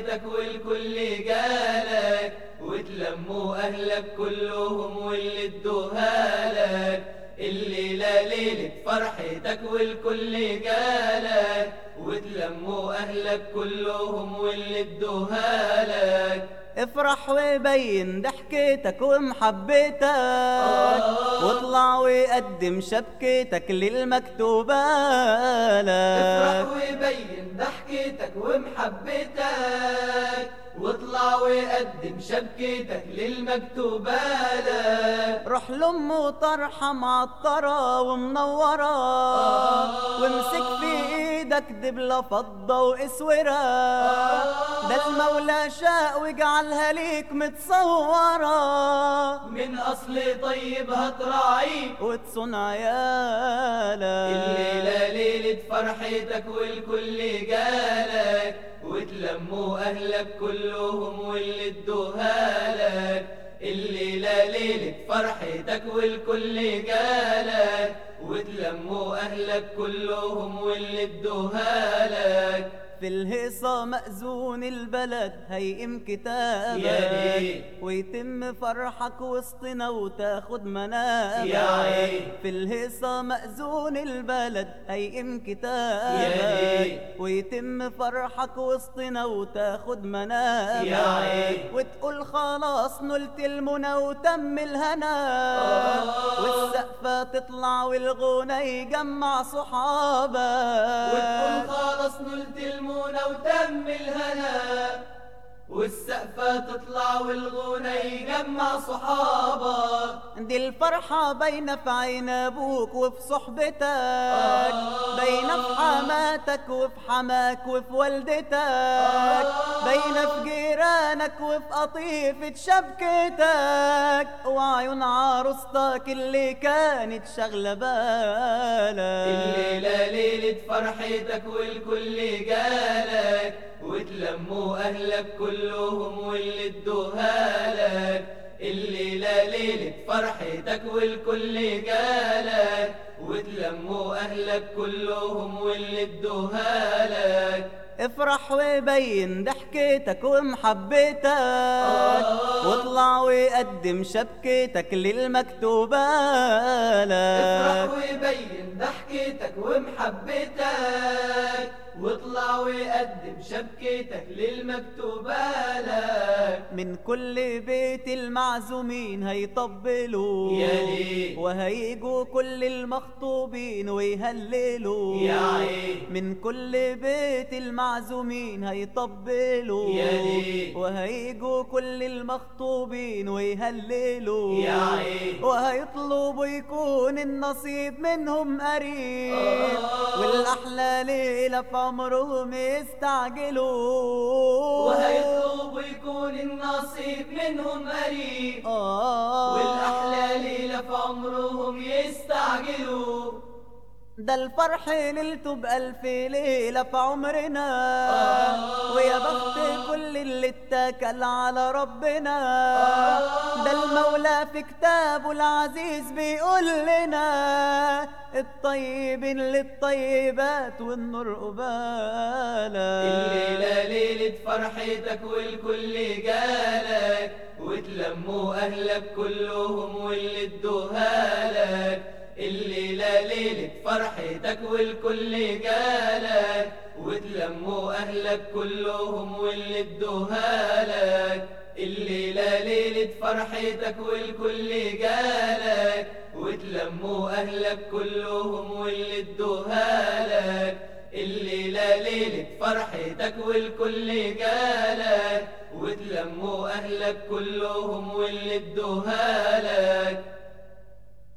فرحتك والكل جالك وتلموا أهلك كلهم واللي ادوها لك الليلة ليلة فرحتك والكل جالك وتلموا أهلك كلهم واللي ادوها لك افرح وبين ضحكتك ومحبتك واطلع وقدم شبكتك للمكتوبة افرح لك وبين ضحكتك ومحبتك واطلع وقدم شبكتك للمكتوبة لك روح لأمه طرحة معطرة ومنورة وامسك في ايدك دبلة فضة واسورة ده المولى شاء وجعلها ليك متصورة من أصل طيب هتراعيك وتصون عيالك الليلة ليلة فرحتك والكل جالك وتلموا أهلك كلهم واللي ادوها لك الليلة ليلة فرحتك والكل جالك وتلموا أهلك كلهم واللي ادوها لك في الهيصة مأذون البلد هيقم كتابك يا ليل. ويتم فرحك وسطنا وتاخد منابك يا عين. في الهيصة مأذون البلد هيقم يا كتابك ليل. ويتم فرحك وسطنا وتاخد منابك يا عين. وتقول خلاص نلت المنى وتم الهنا آه. والسقفة تطلع والغنى يجمع صحابك وتقول خلاص نلت المنى وتم الهنا والسقفة تطلع والغنى يجمع صحابك دي الفرحة باينة في عين أبوك وفي صحبتك باينة في حماتك وفي حماك وفي والدتك باينة في جيرانك وفي قطيفة شبكتك وعيون عروستك اللي كانت شغلة بالك الليلة ليلة فرحتك والكل جالك وتلموا أهلك كلهم واللي ادوها لك الليلة ليلة فرحتك والكل جالك وتلموا أهلك كلهم واللي ادوها لك افرح وبين ضحكتك ومحبتك واطلع وقدم شبكتك للمكتوبة افرح لك وبين ضحكتك ومحبتك واطلع وقدم شبكتك للمكتوبة لك من كل بيت المعزومين هيطبلوا يا ليل. وهيجوا كل المخطوبين ويهللوا يا عين. من كل بيت المعزومين هيطبلوا يا ليل. وهيجوا كل المخطوبين ويهللوا يا عين. وهيطلبوا يكون النصيب منهم قريب آه. والأحلى ليلة في عمرهم يستعجلوا وهيطلبوا يكون النصيب منهم قريب آه والأحلى ليلة في عمرهم يستعجلوا ده الفرح ليلته بألف ليلة في عمرنا آه. ويا بخت كل اللي اتكل على ربنا آه. ده المولى في كتابه العزيز بيقول لنا الطيبين للطيبات والنور قبالة الليلة ليلة فرحتك والكل جالك وتلموا أهلك كلهم واللي ادوها لك الليلة ليلة فرحتك والكل جالك وتلموا أهلك كلهم واللي ادوها لك الليلة ليلة فرحتك والكل جالك وتلموا أهلك كلهم واللي ادوها لك الليلة ليلة فرحتك والكل جالك وتلموا أهلك كلهم واللي ادوها لك